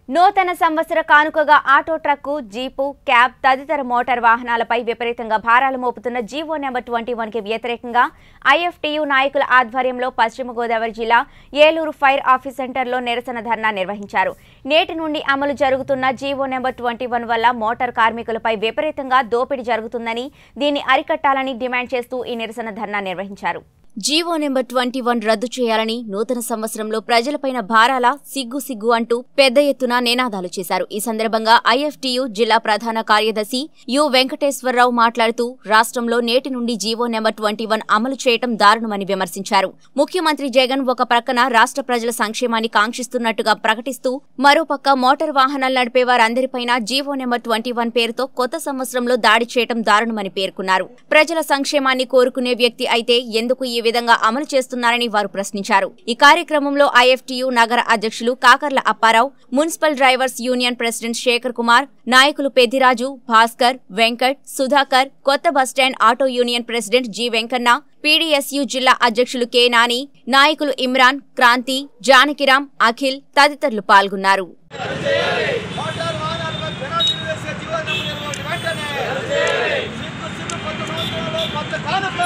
నూతన సంవత్సర కానుకగా ఆటో ట్రక్కు జీపు క్యాబ్ తదితర మోటార్ వాహనాలపై విపరీతంగా భారాలు మోపుతున్న జీవో నెంబర్ ట్వంటీ వన్కి వ్యతిరేకంగా ఐఎఫ్టీయూ నాయకుల ఆధ్వర్యంలో పశ్చిమ గోదావరి జిల్లా ఏలూరు ఫైర్ ఆఫీస్ సెంటర్లో నిరసన ధర్నా నిర్వహించారు నేటి నుండి అమలు జరుగుతున్న జీవో నెంబర్ ట్వంటీ వన్ వల్ల మోటార్ కార్మికులపై విపరీతంగా దోపిడీ జరుగుతుందని దీన్ని అరికట్టాలని డిమాండ్ చేస్తూ ఈ నిరసన ధర్నా నిర్వహించారు జీవో నెంబర్ ట్వంటీ వన్ రద్దు చేయాలని నూతన సంవత్సరంలో ప్రజలపైన భారాల సిగ్గు సిగ్గు అంటూ పెద్ద ఎత్తున నినాదాలు చేశారు ఈ సందర్భంగా ఐఎఫ్టీయూ జిల్లా ప్రధాన కార్యదర్శి యు వెంకటేశ్వరరావు మాట్లాడుతూ రాష్ట్రంలో నేటి నుండి జీవో నెంబర్ ట్వంటీ వన్ అమలు చేయటం దారుణమని విమర్శించారు ముఖ్యమంత్రి జగన్ ఒక ప్రక్కన రాష్ట్ర ప్రజల సంక్షేమాన్ని కాంక్షిస్తున్నట్టుగా ప్రకటిస్తూ మరోపక్క మోటార్ వాహనాలు నడిపే వారందరిపైన జీవో నెంబర్ ట్వంటీ వన్ పేరుతో కొత్త సంవత్సరంలో దాడి చేయటం దారుణమని పేర్కొన్నారు ప్రజల సంక్షేమాన్ని కోరుకునే వ్యక్తి అయితే ఎందుకు ఈ విధంగా అమలు చేస్తున్నారని వారు ప్రశ్నించారు ఈ కార్యక్రమంలో ఐఎఫ్టీయూ నగర అధ్యక్షులు Kakarla Apparao municipal drivers union president Shekar Kumar నాయకులు పెద్దిరాజు భాస్కర్ వెంకట్ సుధాకర్ కొత్త bus stand auto union president G Venkanna PDSU జిల్లా అధ్యక్షులు కె నాని నాయకులు ఇమ్రాన్ క్రాంతి జానకిరాం అఖిల్ తదితరులు పాల్గొన్నారు మోటార్ వాహనాలపై పెనాల్టీలు వేసే జీవో నెంబర్ ఇరవై ఒకటి వెంటనే సిగ్గు సిగ్గు కొత్త సంవత్సరంలో కొత్త కానుక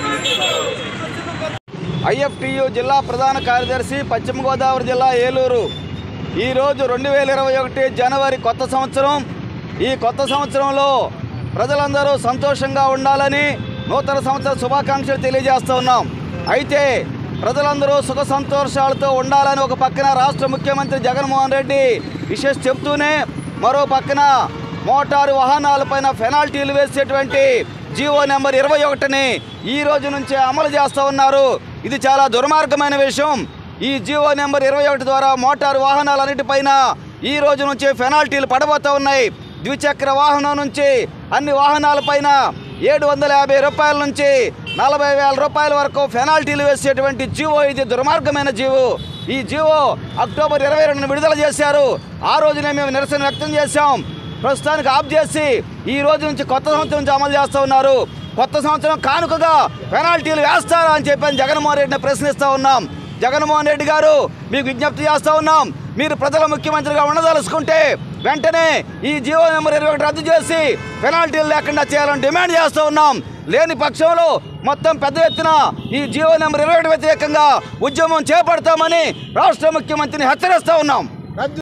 సిగ్గు సిగ్గు కొత్త ఐఎఫ్టియు జిల్లా ప్రధాన కార్యదర్శి పశ్చిమ గోదావరి జిల్లా ఏలూరు ఈరోజు రెండు వేల ఇరవై ఒకటి జనవరి కొత్త సంవత్సరం ఈ కొత్త సంవత్సరంలో ప్రజలందరూ సంతోషంగా ఉండాలని నూతన సంవత్సర శుభాకాంక్షలు తెలియజేస్తూ ఉన్నాం అయితే ప్రజలందరూ సుఖ సంతోషాలతో ఉండాలని ఒక పక్కన రాష్ట్ర ముఖ్యమంత్రి జగన్మోహన్ రెడ్డి విశేష చెప్తూనే మరో పక్కన మోటారు వాహనాలపైన పెనాల్టీలు వేసేటువంటి జీవో నెంబర్ ఇరవై ఒకటిని ఈ రోజు నుంచే అమలు చేస్తూ ఉన్నారు ఇది చాలా దుర్మార్గమైన విషయం ఈ జీవో నెంబర్ ఇరవై ఒకటి ద్వారా మోటారు వాహనాలన్నిటిపైన ఈ రోజు నుంచి పెనాల్టీలు పడబోతూ ఉన్నాయి ద్విచక్ర వాహనం నుంచి అన్ని వాహనాలపైన ఏడు వందల యాభై రూపాయల నుంచి నలభై వేల రూపాయల వరకు పెనాల్టీలు వేసేటువంటి జీవో ఇది దుర్మార్గమైన జీవో ఈ జీవో అక్టోబర్ ఇరవై రెండున విడుదల చేశారు ఆ రోజునే మేము నిరసన వ్యక్తం చేశాం ప్రస్తుతానికి ఆఫ్ చేసి ఈ రోజు నుంచి కొత్త సంవత్సరం నుంచి అమలు చేస్తూ ఉన్నారు కొత్త సంవత్సరం కానుకగా పెనాల్టీలు వేస్తారా అని చెప్పి జగన్మోహన్ రెడ్డిని ప్రశ్నిస్తూ ఉన్నాం జగన్మోహన్ రెడ్డి గారు మీకు విజ్ఞప్తి చేస్తూ ఉన్నాం మీరు ప్రజల ముఖ్యమంత్రిగా ఉండదలుచుకుంటే వెంటనే ఈ జీవో నెంబర్ ఇరవై ఒకటి రద్దు చేసి పెనాల్టీలు లేకుండా చేయాలని డిమాండ్ చేస్తూ ఉన్నాం లేని పక్షంలో మొత్తం పెద్ద ఎత్తున ఈ జీవో నెంబర్ ఇరవై ఒకటి వ్యతిరేకంగా ఉద్యమం చేపడతామని రాష్ట్ర ముఖ్యమంత్రిని హెచ్చరిస్తూ ఉన్నాం